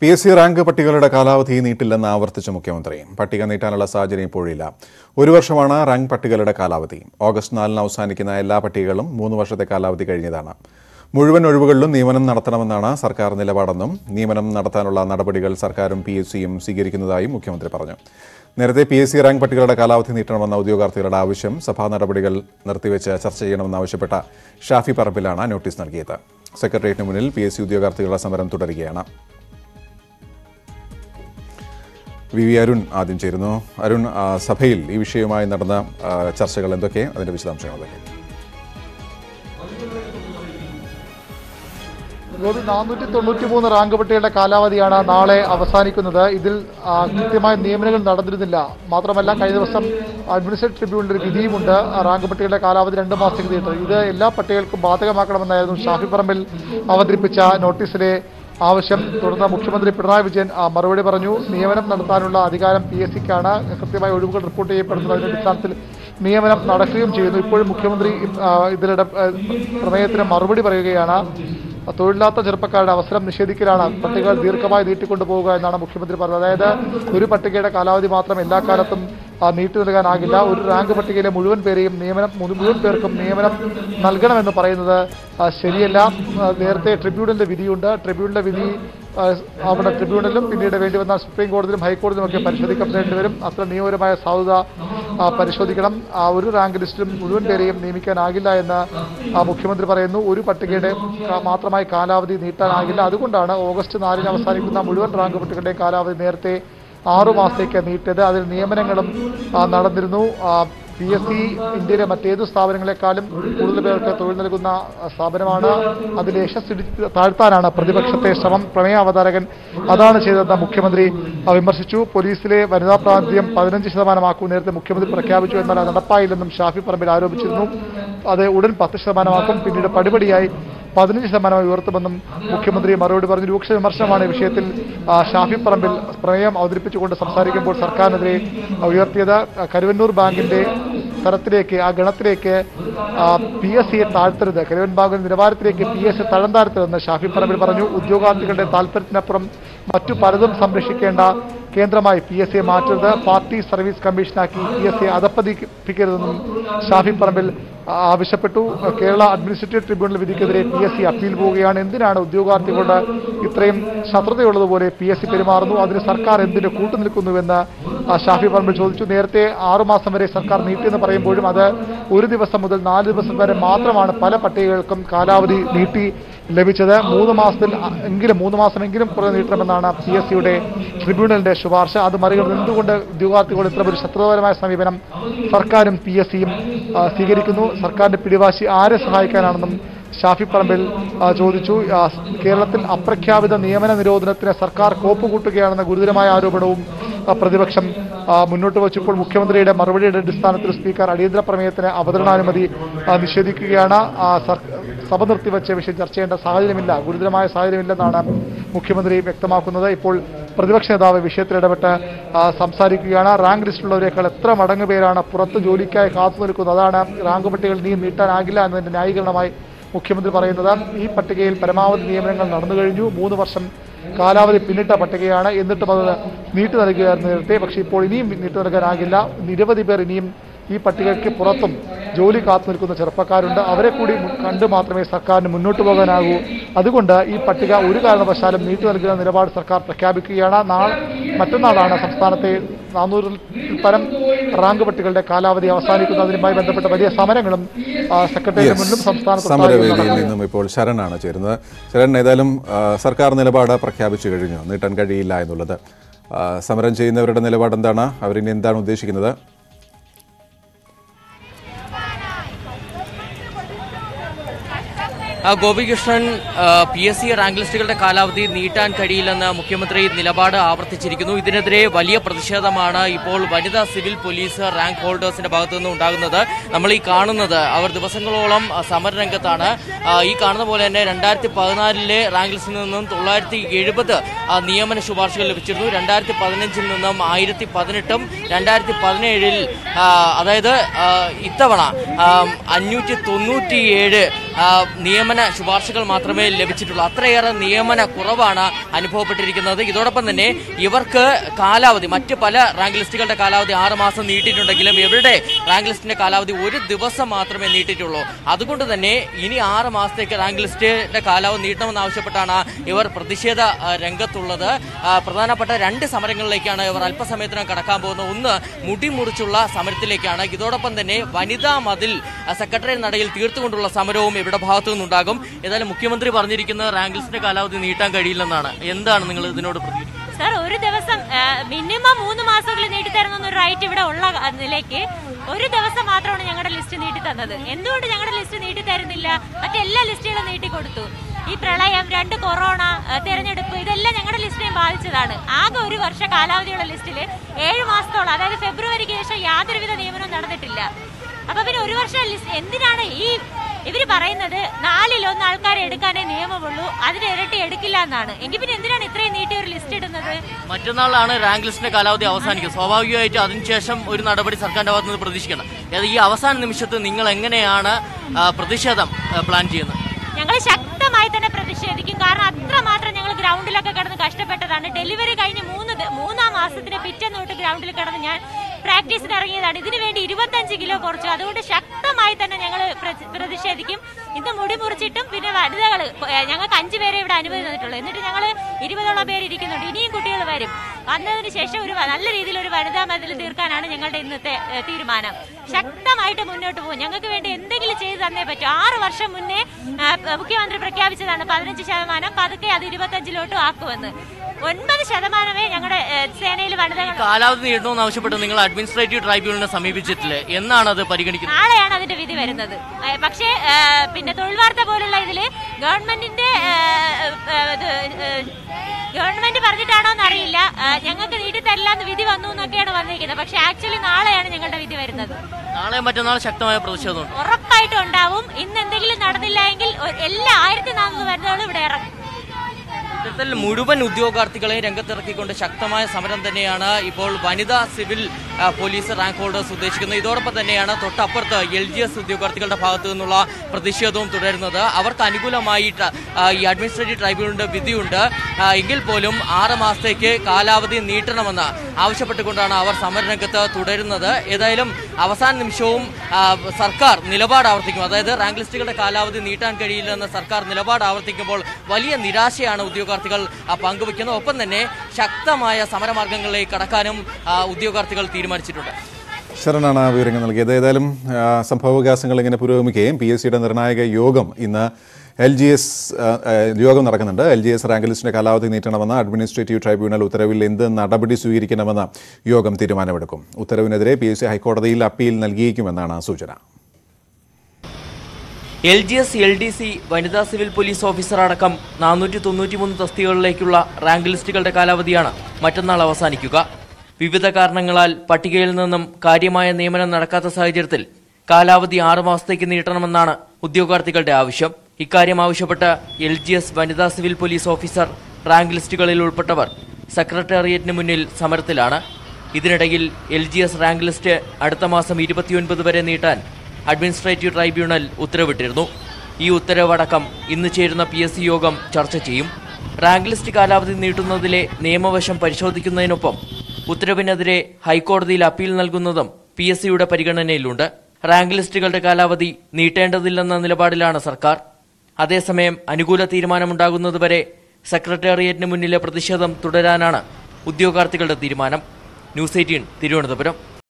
P S C rank പട്ടികകളുടെ കാലാവധി നീട്ടില്ലെന്ന് ആവർത്തിച്ച മുഖ്യമന്ത്രി പട്ടിക നീട്ടാനുള്ള സാഹചര്യം ഇപ്പോഴില്ല ഒരു വർഷമാണ് റാങ്ക് പട്ടികകളുടെ കാലാവധി ഓഗസ്റ്റ് നാലിന് അവസാനിക്കുന്ന എല്ലാ പട്ടികകളും മൂന്ന് വർഷത്തെ കാലാവധി കഴിഞ്ഞതാണ് മുഴുവൻ ഒഴിവുകളിലും നിയമനം നടത്തണമെന്നാണ് സർക്കാർ നിലപാടെന്നും നിയമനം നടത്താനുള്ള നടപടികൾ സർക്കാരും പി എസ് സിയും സ്വീകരിക്കുന്നതായും മുഖ്യമന്ത്രി പറഞ്ഞു നേരത്തെ പി എസ് സി റാങ്ക് പട്ടികകളുടെ കാലാവധി നീട്ടണമെന്ന ഉദ്യോഗാർത്ഥികളുടെ ആവശ്യം സഭാ നടപടികൾ നിർത്തിവെച്ച് ചർച്ച ചെയ്യണമെന്നാവശ്യപ്പെട്ട ഷാഫി പറമ്പിലാണ് നോട്ടീസ് നൽകിയത് സെക്രട്ടേറിയറ്റിന് മുന്നിൽ പി എസ് സി ഉദ്യോഗാർത്ഥികളുടെ സമരം തുടരുകയാണ് വി വി അരുൺ ആദ്യം ചേരുന്നു അരുൺ ആ, സഭയിൽ ഈ വിഷയവുമായി നടന്ന ആ, ചർച്ചകൾ എന്തൊക്കെ അതിന്റെ വിശദാംശങ്ങൾ എന്തൊക്കെ ഗോപി നാനൂറ്റി തൊണ്ണൂറ്റി മൂന്ന് റാങ്ക് പട്ടികയുടെ കാലാവധിയാണ് നാളെ അവസാനിക്കുന്നത് ഇതിൽ ആ, കൃത്യമായ നിയമനങ്ങൾ നടന്നിരുന്നില്ല മാത്രമല്ല കഴിഞ്ഞ ദിവസം അഡ്മിനിസ്ട്രേറ്റീവ് ട്രിബ്യൂണലിൽ ഒരു വിധിയുമുണ്ട് ആ റാങ്ക് പട്ടികയുടെ കാലാവധി രണ്ട് മാസത്തേക്ക് നീട്ടത് ഇത് എല്ലാ പട്ടികകൾക്കും ബാധകമാക്കണമെന്നായിരുന്നു ഷാഫി പറമ്പിൽ അവതരിപ്പിച്ച നോട്ടീസിലെ ആവശ്യം തുടർന്ന് മുഖ്യമന്ത്രി പിണറായി വിജയൻ ആ, മറുപടി പറഞ്ഞു നിയമനം നടത്താനുള്ള അധികാരം പി എസ് സിക്കാണ് കൃത്യമായ ഒഴിവുകൾ റിപ്പോർട്ട് ചെയ്യപ്പെടുന്നതിന്റെ അടിസ്ഥാനത്തിൽ നിയമനം നടക്കുകയും ചെയ്യുന്നു ഇപ്പോഴും മുഖ്യമന്ത്രി ആ, ഇതിലിടെ ആ, പ്രമേയത്തിന് മറുപടി പറയുകയാണ് തൊഴിലില്ലാത്ത ചെറുപ്പക്കാരുടെ അവസരം നിഷേധിക്കലാണ് പട്ടികകൾ ദീർഘമായി നീട്ടിക്കൊണ്ടു പോവുക എന്നാണ് മുഖ്യമന്ത്രി പറഞ്ഞത് അതായത് ഒരു പട്ടികയുടെ കാലാവധി മാത്രം എല്ലാ കാലത്തും ആ, നീട്ടി നൽകാനാകില്ല ഒരു റാങ്ക് പട്ടികയിലെ മുഴുവൻ പേരെയും നിയമനം മുഴു- മുഴുവൻ പേർക്കും നിയമനം നൽകണമെന്ന് പറയുന്നത് ആ, ശരിയല്ല ആ, നേരത്തെ ട്രിബ്യൂണലിന്റെ വിധിയുണ്ട് ട്രിബ്യൂണലിന്റെ വിധി ആ, അവിടെ ട്രിബ്യൂണലിലും പിന്നീട് വേണ്ടി വന്നാൽ സുപ്രീം കോടതിയിലും ഹൈക്കോടതിയിലും ഒക്കെ പരിശോധിക്കപ്പെടേണ്ടി വരും അത്ര നിയമപരമായ സാധുത ആ, പരിശോധിക്കണം ആ, ഒരു റാങ്ക് ലിസ്റ്റിലും മുഴുവൻ പേരെയും നിയമിക്കാനാകില്ല എന്ന് ആ, മുഖ്യമന്ത്രി പറയുന്നു ഒരു പട്ടികയുടെ ക- മാത്രമായി കാലാവധി നീട്ടാനാകില്ല അതുകൊണ്ടാണ് ഓഗസ്റ്റ് നാലിന് അവസാനിക്കുന്ന മുഴുവൻ റാങ്ക് പട്ടികയുടെയും കാലാവധി നേരത്തെ ആറു മാസത്തേക്ക് നീട്ടിയത് അതിൽ നിയമനങ്ങളും ആ, നടന്നിരുന്നു പി എസ് സി ഇന്ത്യയിലെ മറ്റേതു സ്ഥാപനങ്ങളെക്കാളും കൂടുതൽ പേർക്ക് തൊഴിൽ നൽകുന്ന ആ, സ്ഥാപനമാണ് അതിൽ യശസ് ഇടിച്ച് താഴ്ത്താനാണ് പ്രതിപക്ഷത്തെ ശ്രമം പ്രമേയ അവതാരകൻ അതാണ് ചെയ്തതെന്ന് മുഖ്യമന്ത്രി ആ, വിമർശിച്ചു പോലീസിലെ വനിതാ പ്രാതിനിധ്യം പതിനഞ്ച് ശതമാനമാക്കും നേരത്തെ മുഖ്യമന്ത്രി പ്രഖ്യാപിച്ചു എന്നാൽ അത് നടപ്പായില്ലെന്നും ഷാഫി പറമ്പിൽ ആരോപിച്ചിരുന്നു അത് ഉടൻ പത്ത് ശതമാനമാക്കും പിന്നീട് പടിപടിയായി പതിനഞ്ച് ശതമാനമായി ഉയർത്തുമെന്നും മുഖ്യമന്ത്രി മറുപടി പറഞ്ഞു രൂക്ഷ വിമർശനമാണ് ഈ വിഷയത്തിൽ ആ, ഷാഫി പറമ്പിൽ പ്രമേയം അവതരിപ്പിച്ചുകൊണ്ട് സംസാരിക്കുമ്പോൾ സർക്കാരിനെതിരെ ഉയർത്തിയത് ആ, കരുവന്നൂർ ബാങ്കിന്റെ തരത്തിലേക്ക് ആ ഗണത്തിലേക്ക് പി എസ് സിയെ താഴ്ത്തരുത് കരുവൻ ബാങ്കിന്റെ നിലവാരത്തിലേക്ക് പി എസ് സി തഴം താഴ്ത്തരുതെന്ന് ഷാഫി പറമ്പിൽ പറഞ്ഞു ഉദ്യോഗാർത്ഥികളുടെ താല്പര്യത്തിനപ്പുറം മറ്റു പലതും സംരക്ഷിക്കേണ്ട കേന്ദ്രമായി പി എസ് സിയെ മാറ്റരുത് പാർട്ടി സർവീസ് കമ്മീഷനാക്കി പി എസ് സിയെ അധപ്പതിപ്പിക്കരുതെന്നും ഷാഫി പറമ്പിൽ ആ, ആവശ്യപ്പെട്ടു കേരള അഡ്മിനിസ്ട്രേറ്റീവ് ട്രിബ്യൂണൽ വിധിക്കെതിരെ പി എസ് സി അപ്പീൽ പോവുകയാണ് എന്തിനാണ് ഉദ്യോഗാർത്ഥികളോട് ഇത്രയും ശത്രുതയുള്ളതുപോലെ പി എസ് സി പെരുമാറുന്നു അതിന് സർക്കാർ എന്തിന് കൂട്ടുനിൽക്കുന്നുവെന്ന് ആ, ഷാഫി പറമ്പിൽ ചോദിച്ചു നേരത്തെ ആറുമാസം വരെ സർക്കാർ നീട്ടിയെന്ന് പറയുമ്പോഴും അത് ഒരു ദിവസം മുതൽ നാല് ദിവസം വരെ മാത്രമാണ് പല പട്ടികകൾക്കും കാലാവധി നീട്ടി ലഭിച്ചത് മൂന്ന് മാസത്തിൽ അ- എങ്കിലും മൂന്ന് മാസമെങ്കിലും കുറേ നീട്ടണമെന്നാണ് പി എസ് സിയുടെ ട്രിബ്യൂണലിന്റെ ശുപാർശ അത് മറികടന്ന് എന്തുകൊണ്ട് ഉദ്യോഗാർത്ഥികൾ ഇത്ര ഒരു ശത്രുതാപരമായ സമീപനം സർക്കാരും പി എസ് സിയും സ്വീകരിക്കുന്നു സർക്കാരിന്റെ പിടിവാശി ആരെ സഹായിക്കാനാണെന്നും ഷാഫി പറമ്പിൽ ആ, ചോദിച്ചു ആ, കേരളത്തിൽ അപ്രഖ്യാപിത നിയമന നിരോധനത്തിന് സർക്കാർ കോപ്പുകൂട്ടുകയാണെന്ന ഗുരുതരമായ ആരോപണവും ആ, പ്രതിപക്ഷം ആ, മുന്നോട്ട് വച്ചപ്പോൾ മുഖ്യമന്ത്രിയുടെ മറുപടിയുടെ അടിസ്ഥാനത്തിൽ സ്പീക്കർ അടിയന്തര പ്രമേയത്തിന് അവതരണാനുമതി ആ, നിഷേധിക്കുകയാണ് ആ, സർ- സഭ നിർത്തിവെച്ച വിഷയം ചർച്ച ചെയ്യേണ്ട സാഹചര്യമില്ല ഗുരുതരമായ സാഹചര്യമില്ലെന്നാണ് മുഖ്യമന്ത്രി വ്യക്തമാക്കുന്നത് ഇപ്പോൾ പ്രതിപക്ഷ നേതാവ് വിഷയത്തിൽ ഇടപെട്ട് ആ, സംസാരിക്കുകയാണ് റാങ്ക് ലിസ്റ്റിലുള്ളവരെക്കാൾ എത്ര മടങ്ങ് പേരാണ് പുറത്ത് ജോലിക്കായി കാത്തു നിൽക്കുന്നത് അതാണ് റാങ്ക് പട്ടികകൾ ഇനിയും നീട്ടാനാകില്ല എന്നതിന്റെ ന്യായീകരണമായി മുഖ്യമന്ത്രി പറയുന്നത് ഈ പട്ടികയിൽ പരമാവധി നിയമനങ്ങൾ നടന്നു കഴിഞ്ഞു മൂന്ന് വർഷം കാലാവധി പിന്നിട്ട പട്ടികയാണ് എന്നിട്ടും അത് നീട്ടി നൽകുകയായിരുന്നു നേരത്തെ പക്ഷേ ഇപ്പോൾ ഇനിയും നീട്ടി നൽകാനാകില്ല നിരവധി പേർ ഇനിയും ഈ പട്ടികയ്ക്ക് പുറത്തും ജോലി കാത്തു നിൽക്കുന്ന ചെറുപ്പക്കാരുണ്ട് അവരെ കൂടി മു- കണ്ട് മാത്രമേ സർക്കാരിന് മുന്നോട്ട് പോകാനാകൂ അതുകൊണ്ട് ഈ പട്ടിക ഒരു കാരണവശാലും നീട്ടി നൽകുന്ന നിലപാട് സർക്കാർ പ്രഖ്യാപിക്കുകയാണ് നാളെ മറ്റന്നാളാണ് സംസ്ഥാനത്തെ നാനൂറിൽ പരം റാങ്ക് പട്ടികകളുടെ കാലാവധി അവസാനിക്കുന്നതിനുമായി ബന്ധപ്പെട്ട വലിയ സമരങ്ങളും ആ, സെക്രട്ടേറിയറ്റിന് മുന്നിലും സംസ്ഥാനത്ത് സമരവേദിയിൽ നടക്കുന്നത്. നിന്നും ഇപ്പോൾ ശരണാണ് ചേരുന്നത് ശരൺ ഏതായാലും ആ, സർക്കാർ നിലപാട് പ്രഖ്യാപിച്ചു കഴിഞ്ഞു നീട്ടാൻ കഴിയില്ല എന്നുള്ളത് ആ, സമരം ചെയ്യുന്നവരുടെ നിലപാട് എന്താണ് അവരിനി എന്താണ് ഉദ്ദേശിക്കുന്നത് ആ, Gopikrishnan P S C rank ലിസ്റ്റുകളുടെ കാലാവധി നീട്ടാൻ കഴിയില്ലെന്ന് മുഖ്യമന്ത്രി നിലപാട് ആവർത്തിച്ചിരിക്കുന്നു ഇതിനെതിരെ വലിയ പ്രതിഷേധമാണ് ഇപ്പോൾ വനിതാ സിവിൽ പോലീസ് റാങ്ക് ഹോൾഡേഴ്സിന്റെ ഭാഗത്തു നിന്ന് ഉണ്ടാകുന്നത് നമ്മൾ ഈ കാണുന്നത് അവർ ദിവസങ്ങളോളം ആ, സമരരംഗത്താണ് ആ, ഈ കാണുന്ന പോലെ തന്നെ രണ്ടായിരത്തി പതിനാലിലെ റാങ്ക് ലിസ്റ്റിൽ നിന്നും തൊള്ളായിരത്തി എഴുപത് നിയമന ശുപാർശകൾ ലഭിച്ചിരുന്നു രണ്ടായിരത്തി പതിനഞ്ചിൽ നിന്നും ആയിരത്തി പതിനെട്ടും രണ്ടായിരത്തി പതിനേഴിൽ അതായത് ആ, ഇത്തവണ അഞ്ഞൂറ്റി തൊണ്ണൂറ്റിയേഴ് ആ, നിയമന ശുപാർശകൾ മാത്രമേ ലഭിച്ചിട്ടുള്ളൂ അത്രയേറെ നിയമന കുറവാണ് അനുഭവപ്പെട്ടിരിക്കുന്നത് ഇതോടൊപ്പം തന്നെ ഇവർക്ക് കാലാവധി മറ്റ് പല റാങ്ക് ലിസ്റ്റുകളുടെ കാലാവധി ആറ് മാസം നീട്ടിയിട്ടുണ്ടെങ്കിലും ഇവരുടെ റാങ്ക് ലിസ്റ്റിന്റെ കാലാവധി ഒരു ദിവസം മാത്രമേ നീട്ടിയിട്ടുള്ളൂ അതുകൊണ്ട് തന്നെ ഇനി ആറ് മാസത്തേക്ക് റാങ്ക് ലിസ്റ്റിന്റെ കാലാവധി നീട്ടണമെന്ന് ആവശ്യപ്പെട്ടാണ് ഇവർ പ്രതിഷേധ ആ, രംഗത്തുള്ളത് ആ, പ്രധാനപ്പെട്ട രണ്ട് സമരങ്ങളിലേക്കാണ് ഇവർ അല്പസമയത്തിനകം കടക്കാൻ പോകുന്നത് ഒന്ന് മുടി മുറിച്ചുള്ള സമരത്തിലേക്കാണ് ഇതോടൊപ്പം തന്നെ വനിതാ മതിൽ ആ, സെക്രട്ടേറിയറ്റ് നടയിൽ തീർത്തുകൊണ്ടുള്ള സമരവും ഇവിടെ ഭാഗത്തു നിന്നുണ്ടാകും ഏതായാലും മുഖ്യമന്ത്രി പറഞ്ഞിരിക്കുന്നത് റാങ്ക് ലിസ്റ്റിന്റെ കാലാവധി നീട്ടാൻ കഴിയില്ലെന്നാണ് എന്താണ് നിങ്ങൾ ഇതിനോട് പ്രതികരിക്കുന്നത് സാർ ഒരു ദിവസം മിനിമം മൂന്ന് മാസമെങ്കിലും നീട്ടിത്തരണമെന്നൊരു റൈറ്റ് ഇവിടെ ഉള്ള ആ, നിലയ്ക്ക് ഒരു ദിവസം മാത്രമാണ് ഞങ്ങളുടെ ലിസ്റ്റ് നീട്ടി തന്നത് എന്തുകൊണ്ട് ഞങ്ങളുടെ ലിസ്റ്റ് നീട്ടി തരുന്നില്ല മറ്റെല്ലാ ലിസ്റ്റുകളും നീട്ടിക്കൊടുത്തു ഈ പ്രളയം രണ്ട് കൊറോണ ആ, തെരഞ്ഞെടുപ്പ് ഇതെല്ലാം ഞങ്ങളുടെ ലിസ്റ്റിനെ ബാധിച്ചതാണ് ആകെ ഒരു വർഷ കാലാവധിയുള്ള ലിസ്റ്റിൽ ഏഴ് മാസത്തോളം അതായത് ഫെബ്രുവരിക്ക് ശേഷം യാതൊരുവിധ നിയമനവും നടന്നിട്ടില്ല അപ്പൊ പിന്നെ ഒരു വർഷം ലിസ്റ്റ് എന്തിനാണ് ഈ ഇവര് പറയുന്നത് നാലിലൊന്ന് ആൾക്കാരെ എടുക്കാനേ നിയമമുള്ളൂ അതിന് ഇരട്ടി എടുക്കില്ല എന്നാണ് എങ്കിൽ പിന്നെ എന്തിനാണ് ഇത്രയും നീട്ടി ഒരു ലിസ്റ്റ് ഇടുന്നത് മറ്റന്നാളാണ് റാങ്ക് ലിസ്റ്റിന്റെ കാലാവധി അവസാനിക്കുക സ്വാഭാവികമായിട്ട് അതിനുശേഷം ഒരു നടപടി സർക്കാരിന്റെ ഭാഗത്ത് നിന്ന് പ്രതീക്ഷിക്കണം അതായത് ഈ അവസാന നിമിഷത്ത് നിങ്ങൾ എങ്ങനെയാണ് ആ, പ്രതിഷേധം ആ, പ്ലാൻ ചെയ്യുന്നത് ഞങ്ങൾ ശക്തമായി തന്നെ പ്രതിഷേധിക്കും കാരണം അത്രമാത്രം ഞങ്ങൾ ഗ്രൗണ്ടിലൊക്കെ കിടന്ന് കഷ്ടപ്പെട്ടതാണ് ഡെലിവറി കഴിഞ്ഞ് മൂന്ന് ദ- മൂന്നാം മാസത്തിന് പിറ്റേന്ന് തൊട്ട് ഗ്രൗണ്ടിൽ കിടന്ന് ഞാൻ പ്രാക്ടീസിന് ഇറങ്ങിയതാണ് ഇതിനു വേണ്ടി ഇരുപത്തഞ്ച് കിലോ കുറച്ചു അതുകൊണ്ട് ശക്തമായി തന്നെ ഞങ്ങൾ പ്രതിഷേധിക്കും ഇന്ന് മുടി മുറിച്ചിട്ടും പിന്നെ വനിതകൾ ഞങ്ങൾക്ക് അഞ്ചു പേരെ ഇവിടെ അനുമതി തന്നിട്ടുള്ളൂ എന്നിട്ട് ഞങ്ങൾ ഇരുപതോളം പേര് ഇരിക്കുന്നുണ്ട് ഇനിയും കുട്ടികൾ വരും വന്നതിന് ശേഷം ഒരു വ- നല്ല രീതിയിൽ ഒരു വനിതാ മതിൽ തീർക്കാനാണ് ഞങ്ങളുടെ ഇന്നത്തെ ഏഹ്, തീരുമാനം ശക്തമായിട്ട് മുന്നോട്ട് പോകും ഞങ്ങൾക്ക് വേണ്ടി എന്തെങ്കിലും ചെയ്തു തന്നേ പറ്റൂ ആറ് വർഷം മുന്നേ ആ, മുഖ്യമന്ത്രി പ്രഖ്യാപിച്ചതാണ് പതിനഞ്ച് ശതമാനം പതുക്കെ അത് ഇരുപത്തഞ്ചിലോട്ടും ആക്കുമെന്ന് ഒൻപത് ശതമാനമേ ഞങ്ങളുടെ ഏഹ്, സേനയിൽ വനിതകൾ കാലാവധി നീട്ടണമെന്ന് ആവശ്യപ്പെട്ട് നിങ്ങൾ അഡ്മിനിസ്ട്രേറ്റീവ് ട്രൈബ്യൂണലിനെ സമീപിച്ചിട്ടില്ലേ എന്നാണ് അത് പരിഗണിക്കുന്നത് നാളെയാണ് അതിന്റെ വിധി വരുന്നത് ഏഹ്, പക്ഷേ ഏഹ്, പിന്നെ തൊഴിൽ വാർത്ത പോലുള്ള ഇതില് ഗവൺമെന്റിന്റെ ഏഹ്, ഏഹ്, ഇത്, ഏഹ്, ഗവൺമെന്റ് പറഞ്ഞിട്ടാണോ എന്നറിയില്ല ഏഹ്, ഞങ്ങൾക്ക് നീട്ടി തരില്ല എന്ന് വിധി വന്നു എന്നൊക്കെയാണ് വന്നിരിക്കുന്നത് പക്ഷെ ആക്ച്വലി നാളെയാണ് ഞങ്ങളുടെ വിധി വരുന്നത് നാളെ മറ്റന്നാൾ ശക്തമായ പ്രതിഷേധമുണ്ട് ഉറപ്പായിട്ടും ഉണ്ടാവും ഇന്ന് എന്തെങ്കിലും നടന്നില്ല എങ്കിൽ ഒ- എല്ലാ ആയിരത്തി നാനൂറ് വനിതകളും ഇവിടെ ഇറങ്ങും ഇത്തരത്തിൽ മുഴുവൻ ഉദ്യോഗാർത്ഥികളെ രംഗത്തിറക്കിക്കൊണ്ട് ശക്തമായ സമരം തന്നെയാണ് ഇപ്പോൾ വനിതാ സിവിൽ ആ, പോലീസ് റാങ്ക് ഹോൾഡേഴ്സ് ഉദ്ദേശിക്കുന്നത് ഇതോടൊപ്പം തന്നെയാണ് തൊട്ടപ്പുറത്ത് എൽ ജി എസ് ഉദ്യോഗാർത്ഥികളുടെ ഭാഗത്തു നിന്നുള്ള പ്രതിഷേധവും തുടരുന്നത് അവർക്ക് അനുകൂലമായിട്ട് ആ, ഈ അഡ്മിനിസ്ട്രേറ്റീവ് ട്രൈബ്യൂണലിന്റെ വിധിയുണ്ട് ആ, എങ്കിൽ പോലും ആറ് മാസത്തേക്ക് കാലാവധി നീട്ടണമെന്ന് ആവശ്യപ്പെട്ടുകൊണ്ടാണ് അവർ സമരരംഗത്ത് തുടരുന്നത് ഏതായാലും അവസാന നിമിഷവും ആ, സർക്കാർ നിലപാട് ആവർത്തിക്കും അതായത് റാങ്ക് ലിസ്റ്റുകളുടെ കാലാവധി നീട്ടാൻ കഴിയില്ലെന്ന് സർക്കാർ നിലപാട് ആവർത്തിക്കുമ്പോൾ വലിയ നിരാശയാണ് ഉദ്യോഗാർത്ഥികൾ ആ, പങ്കുവയ്ക്കുന്നത് ഒപ്പം തന്നെ ശക്തമായ സമരമാർഗങ്ങളിലേക്ക് കടക്കാനും ആ, ഉദ്യോഗാർത്ഥികൾ തീരുമാനിച്ചിട്ടുണ്ട് ശരണാണ് വിവരങ്ങൾ നൽകിയത് ഏതായാലും ആ, സംഭവവികാസങ്ങൾ ഇങ്ങനെ പുരോഗമിക്കുകയും പി എസ് സിയുടെ നിർണായക യോഗം ഇന്ന് എൽ ജി എസ് യോഗം നടക്കുന്നുണ്ട് എൽ ജി എസ് റാങ്ക് ലിസ്റ്റിന്റെ കാലാവധി നീട്ടണമെന്ന അഡ്മിനിസ്ട്രേറ്റീവ് ട്രൈബ്യൂണൽ ഉത്തരവിൽ എന്ത് നടപടി സ്വീകരിക്കണമെന്ന് യോഗം തീരുമാനമെടുക്കും ഉത്തരവിനെതിരെ പി എസ് സി ഹൈക്കോടതിയിൽ അപ്പീൽ നൽകിയേക്കുമെന്നാണ് സൂചന L G S L D C വനിതാ സിവിൽ പോലീസ് ഓഫീസർ അടക്കം നാനൂറ്റി തൊണ്ണൂറ്റിമൂന്ന് തസ്തികകളിലേക്കുള്ള റാങ്ക് ലിസ്റ്റുകളുടെ കാലാവധിയാണ് മറ്റന്നാൾ അവസാനിക്കുക വിവിധ കാരണങ്ങളാൽ പട്ടികയിൽ നിന്നും കാര്യമായ നിയമനം നടക്കാത്ത സാഹചര്യത്തിൽ കാലാവധി ആറു മാസത്തേക്ക് നീട്ടണമെന്നാണ് ഉദ്യോഗാർത്ഥികളുടെ ആവശ്യം ഇക്കാര്യം ആവശ്യപ്പെട്ട എൽ ജി എസ് വനിതാ സിവിൽ പോലീസ് ഓഫീസർ റാങ്ക് ലിസ്റ്റുകളിൽ ഉൾപ്പെട്ടവർ സെക്രട്ടേറിയറ്റിന് മുന്നിൽ സമരത്തിലാണ് ഇതിനിടയിൽ L G S rank list അടുത്ത മാസം ഇരുപത്തിയൊൻപത് വരെ നീട്ടാൻ അഡ്മിനിസ്ട്രേറ്റീവ് ട്രൈബ്യൂണൽ ഉത്തരവിട്ടിരുന്നു ഈ ഉത്തരവടക്കം ഇന്ന് ചേരുന്ന പി എസ് സി യോഗം ചർച്ച ചെയ്യും റാങ്ക് ലിസ്റ്റ് കാലാവധി നീട്ടുന്നതിലെ നിയമവശം പരിശോധിക്കുന്നതിനൊപ്പം ഉത്തരവിനെതിരെ ഹൈക്കോടതിയിൽ അപ്പീൽ നൽകുന്നതും പി എസ് സിയുടെ പരിഗണനയിലുണ്ട് റാങ്ക് ലിസ്റ്റുകളുടെ കാലാവധി നീട്ടേണ്ടതില്ലെന്ന നിലപാടിലാണ് സർക്കാർ അതേസമയം അനുകൂല തീരുമാനമുണ്ടാകുന്നതുവരെ സെക്രട്ടേറിയറ്റിന് മുന്നിലെ പ്രതിഷേധം തുടരാനാണ് ഉദ്യോഗാർത്ഥികളുടെ തീരുമാനം ന്യൂസ് എയ്റ്റീൻ തിരുവനന്തപുരം